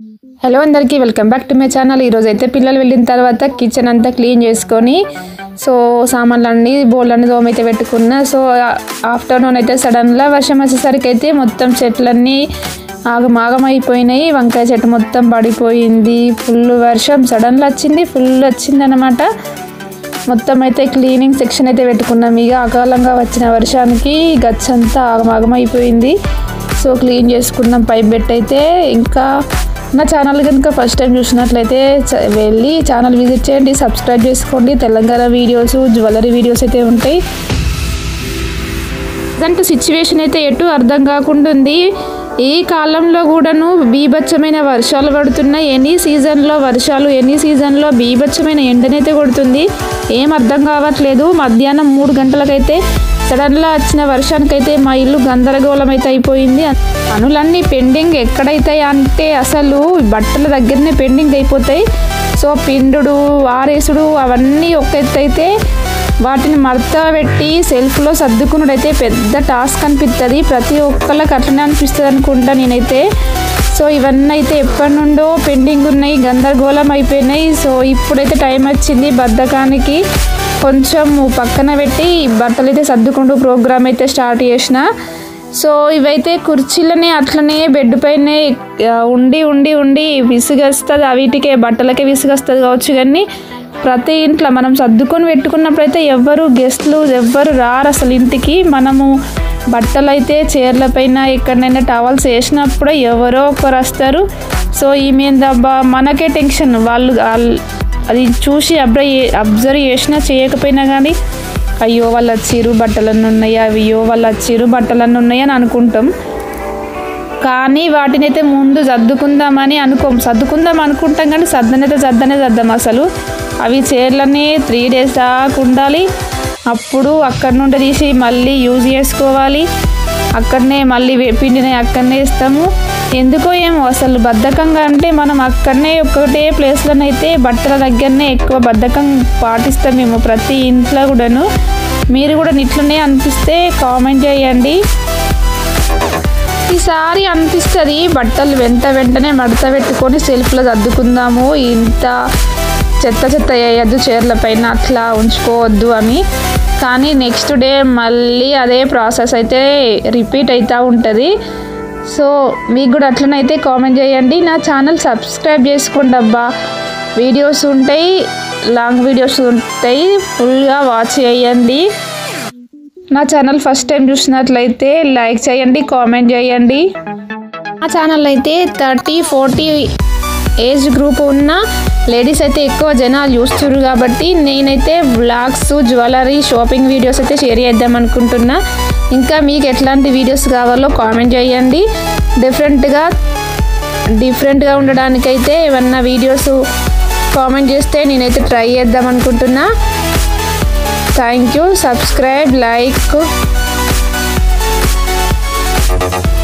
hello అందరికీ welcome back to my channel ఈరోజు అయితే పిల్లలు వెళ్ళిన తర్వాత కిచెన్ అంతా క్లీన్ చేసుకొని సో సామాన్లన్నీ బోళ్ళన్నీ దోమైతే పెట్టుకున్నా సో ఆఫ్టర్నూన్ అయితే సడన్గా వర్షం వచ్చేసరికి అయితే మొత్తం చెట్లన్నీ ఆగమాగం అయిపోయినాయి వంకాయ చెట్టు మొత్తం పడిపోయింది ఫుల్ వర్షం సడన్గా వచ్చింది ఫుల్ వచ్చింది అనమాట మొత్తం అయితే క్లీనింగ్ సెక్షన్ అయితే పెట్టుకున్నాం ఇక అకాలంగా వచ్చిన వర్షానికి గచ్చంతా ఆగమాగం అయిపోయింది సో క్లీన్ చేసుకున్నాం పైప్ బెట్ అయితే ఇంకా నా ఛానల్ కనుక ఫస్ట్ టైం చూసినట్లయితే చ- వెళ్ళి ఛానల్ విజిట్ చేయండి సబ్స్క్రైబ్ చేసుకోండి తెలంగాణ వీడియోస్ జ్యువెలరీ వీడియోస్ అయితే ఉంటాయి ప్రజెంట్ సిచ్యువేషన్ అయితే ఎటు అర్థం కాకుండా ఉంది ఈ కాలంలో కూడాను బీభత్సమైన వర్షాలు పడుతున్నాయి ఎనీ సీజన్లో వర్షాలు ఎనీ సీజన్లో బీభత్సమైన ఎండనైతే కొడుతుంది ఏం అర్థం కావట్లేదు మధ్యాహ్నం మూడు గంటలకైతే సడన్గా వచ్చిన వర్షానికైతే మా ఇల్లు గందరగోళం అయితే అయిపోయింది పనులన్నీ పెండింగ్ ఎక్కడైతాయి అంటే అసలు బట్టల దగ్గరనే పెండింగ్ అయిపోతాయి సో పిండుడు ఆరేసుడు అవన్నీ ఒక ఎత్తు అయితే వాటిని మడత పెట్టి సెల్ఫ్లో సర్దుకున్నట్టయితే పెద్ద టాస్క్ అనిపిస్తుంది ప్రతి ఒక్కళ్ళకి అట్లనే అనిపిస్తుంది అనుకుంటా నేనైతే సో ఇవన్నీ అయితే ఎప్పటి నుండో పెండింగ్ ఉన్నాయి గందరగోళం అయిపోయినాయి సో ఇప్పుడైతే టైం వచ్చింది బద్ధకానికి కొంచెం పక్కన పెట్టి బట్టలు అయితే సర్దుకుంటూ ప్రోగ్రామ్ అయితే స్టార్ట్ చేసిన సో ఇవైతే కుర్చీలనే అట్లనే బెడ్ పైనే ఆ, ఉండి ఉండి ఉండి విసుగస్తుంది వీటికే బట్టలకే విసుగస్తుంది కావచ్చు కానీ ప్రతి ఇంట్లో మనం సర్దుకొని పెట్టుకున్నప్పుడైతే ఎవ్వరు గెస్ట్లు ఎవ్వరు రారు అసలు ఇంటికి మనము బట్టలు అయితే చీరల పైన ఎక్కడైనా టవల్స్ వేసినప్పుడే ఎవరో ఒకరు వస్తారు సో ఈమె దబ్బా మనకే టెన్షన్ వాళ్ళు వాళ్ళు- అది చూసి అబ్జర్వ్ అబ్జర్వ్ చేసినా చేయకపోయినా కానీ అయ్యో వాళ్ళు వచ్చిర్రు బట్టలన్నీ ఉన్నాయా అయ్యో వాళ్ళు వచ్చిర్రు బట్టలన్నీ ఉన్నాయా అని అనుకుంటాం కానీ వాటిని అయితే ముందు సర్దుకుందామని అనుకోం సర్దుకుందాం అనుకుంటాం కానీ సర్దనైతే సర్దనే సర్దాం అసలు అవి చీరలన్నీ త్రీ డేస్ దాకా ఉండాలి అప్పుడు అక్కడి నుండి తీసి మళ్ళీ యూజ్ చేసుకోవాలి అక్కడనే మళ్ళీ వే- పిండిని అక్కడనే ఇస్తాము ఎందుకో ఏమో అసలు బద్ధకంగా అంటే మనం అక్కడనే ఒకటే ప్లేస్లోనైతే బట్టల దగ్గరనే ఎక్కువ బద్ధకం పాటిస్తాం మేము ప్రతి ఇంట్లో కూడాను మీరు కూడా ఇట్లనే అనిపిస్తే కామెంట్ చేయండి ఈసారి అనిపిస్తుంది బట్టలు వెంట వెంటనే మడత పెట్టుకొని సెల్ఫ్లో సర్దుకుందాము ఇంత చెత్త చెత్త వేయద్దు చీరల పైన అట్లా ఉంచుకోవద్దు అని కానీ నెక్స్ట్ డే మళ్ళీ అదే ప్రాసెస్ అయితే రిపీట్ అవుతూ ఉంటుంది సో మీకు కూడా అట్లనైతే కామెంట్ చేయండి నా ఛానల్ సబ్స్క్రైబ్ చేసుకోండి అబ్బా వీడియోస్ ఉంటాయి లాంగ్ వీడియోస్ ఉంటాయి ఫుల్గా వాచ్ చేయండి నా ఛానల్ ఫస్ట్ టైం చూసినట్లయితే లైక్ చేయండి కామెంట్ చేయండి మా ఛానల్ అయితే థర్టీ ఫార్టీ ఏజ్ గ్రూప్ ఉన్న లేడీస్ అయితే ఎక్కువ జనాలు చూస్తున్నారు కాబట్టి నేనైతే వ్లాగ్స్ జ్యువెలరీ షాపింగ్ వీడియోస్ అయితే షేర్ చేద్దాం అనుకుంటున్నా ఇంకా మీకు ఎట్లాంటి వీడియోస్ కావాలో కామెంట్ చేయండి డిఫరెంట్గా డిఫరెంట్గా ఉండడానికైతే ఏమన్నా వీడియోస్ కామెంట్ చేస్తే నేనైతే ట్రై చేద్దాం అనుకుంటున్నా థ్యాంక్ యూ సబ్స్క్రైబ్ లైక్